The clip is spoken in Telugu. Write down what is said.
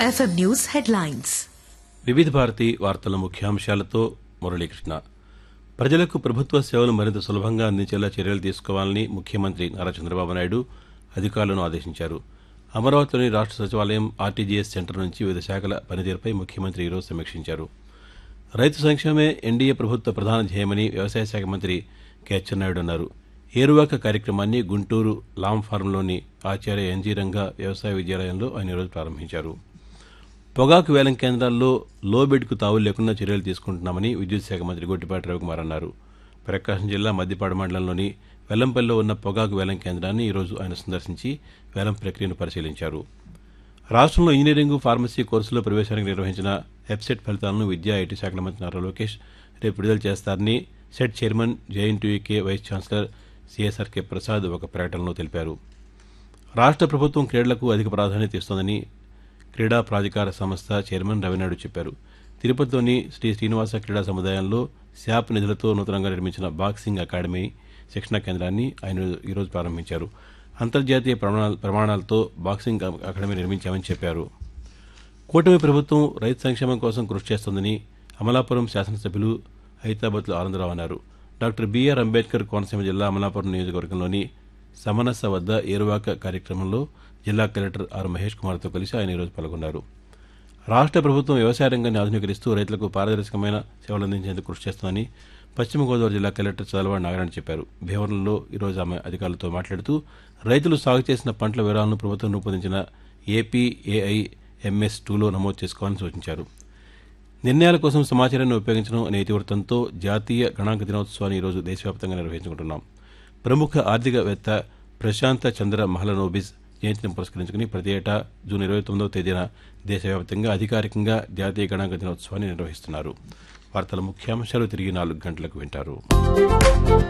FM News headlines. వివిధ భారతి వార్తల ముఖ్యాంశాలతో మురళీకృష్ణ ప్రజలకు ప్రభుత్వ సేవలు మరింత సులభంగా అందించేలా చర్యలు తీసుకోవాలని ముఖ్యమంత్రి నారా చంద్రబాబు నాయుడు అధికారులను ఆదేశించారు అమరావతిలోని రాష్ట్ర సచివాలయం ఆర్టీజీఎస్ సెంటర్ నుంచి వివిధ శాఖల పనితీరుపై ముఖ్యమంత్రి ఈరోజు సమీక్షించారు రైతు సంక్షేమమే ఎన్డీఏ ప్రభుత్వ ప్రధాన ధ్యేయమని వ్యవసాయ శాఖ మంత్రి కె అచ్చెన్నాయుడు అన్నారు ఏరువాక కార్యక్రమాన్ని గుంటూరు లామ్ ఫారంలోని ఆచార్య ఎన్జీ రంగా వ్యవసాయ విద్యాలయంలో ఆయన ఈరోజు ప్రారంభించారు పొగాకు వేలం కేంద్రాల్లో లో బెడ్కు తావులు లేకుండా చర్యలు తీసుకుంటున్నామని విద్యుత్ శాఖ మంత్రి గొట్టిపాటి రవికుమార్ అన్నారు ప్రకాశం జిల్లా మద్దిపాడు మండలంలోని వెల్లంపల్లిలో ఉన్న పొగాకు వేలం కేంద్రాన్ని ఈరోజు ఆయన సందర్శించి వేలం ప్రక్రియను పరిశీలించారు రాష్ట్రంలో ఇంజనీరింగ్ ఫార్మసీ కోర్సులో ప్రవేశానికి నిర్వహించిన వెబ్సెట్ ఫలితాలను విద్యా ఐటీ శాఖల మంత్రి నారా లోకేష్ రేపు విడుదల చేస్తారని SET chairman JNTUK vice chancellor CSRK Prasad ఒక ప్రకటనలో తెలిపారు రాష్ట్ర ప్రభుత్వం క్రీడలకు అధిక ప్రాధాన్యత ఇస్తోందని క్రీడా ప్రాధికార సంస్థ చైర్మన్ రవినాయుడు చెప్పారు తిరుపతిలోని శ్రీ శ్రీనివాస క్రీడా సముదాయంలో శాప్ నిధులతో నూతనంగా నిర్మించిన బాక్సింగ్ అకాడమీ శిక్షణా కేంద్రాన్ని ఆయన ఈరోజు ప్రారంభించారు అంతర్జాతీయ ప్రమాణాల ప్రమాణాలతో బాక్సింగ్ అకాడమీ నిర్మించామని చెప్పారు కూటమి ప్రభుత్వం రైతు సంక్షేమం కోసం కృషి చేస్తోందని అమలాపురం శాసనసభ్యులు హైదరాబాద్లో ఆనందరావు అన్నారు డాక్టర్ బీఆర్ అంబేద్కర్ కోనసీమ జిల్లా అమలాపురం నియోజకవర్గంలోని సమనస్స వద్ద ఏరువాక కార్యక్రమంలో జిల్లా కలెక్టర్ ఆర్ మహేష్ కుమార్తో కలిసి ఆయన ఈరోజు పాల్గొన్నారు రాష్ట్ర ప్రభుత్వం వ్యవసాయ రంగాన్ని ఆధునీకరిస్తూ రైతులకు పారదర్శకమైన సేవలు అందించేందుకు కృషి చేస్తోందని పశ్చిమ గోదావరి జిల్లా కలెక్టర్ చదలవాడి నారాయణ చెప్పారు భీమవరంలో ఈరోజు ఆమె అధికారులతో మాట్లాడుతూ రైతులు సాగు చేసిన పంటల వివరాలను ప్రభుత్వం రూపొందించిన ఏపీఏఐ ఎంఎస్ టూలో నమోదు చేసుకోవాలని సూచించారు నిర్ణయాల కోసం సమాచారాన్ని ఉపయోగించడం అనే ఇతివృత్తంతో జాతీయ గణాంక దినోత్సవాన్ని ఈరోజు దేశవ్యాప్తంగా నిర్వహించుకుంటున్నాం ప్రముఖ ఆర్థికవేత్త ప్రశాంత చంద్ర మహలనోబిస్ జయంతిని పురస్కరించుకుని ప్రతి ఏటా జూన్ ఇరవై తొమ్మిదవ తేదీన దేశవ్యాప్తంగా అధికారికంగా జాతీయ గణాంక దినోత్సవాన్ని నిర్వహిస్తున్నారు వార్తల ముఖ్యాంశాలు తిరిగి నాలుగు గంటలకు వింటారు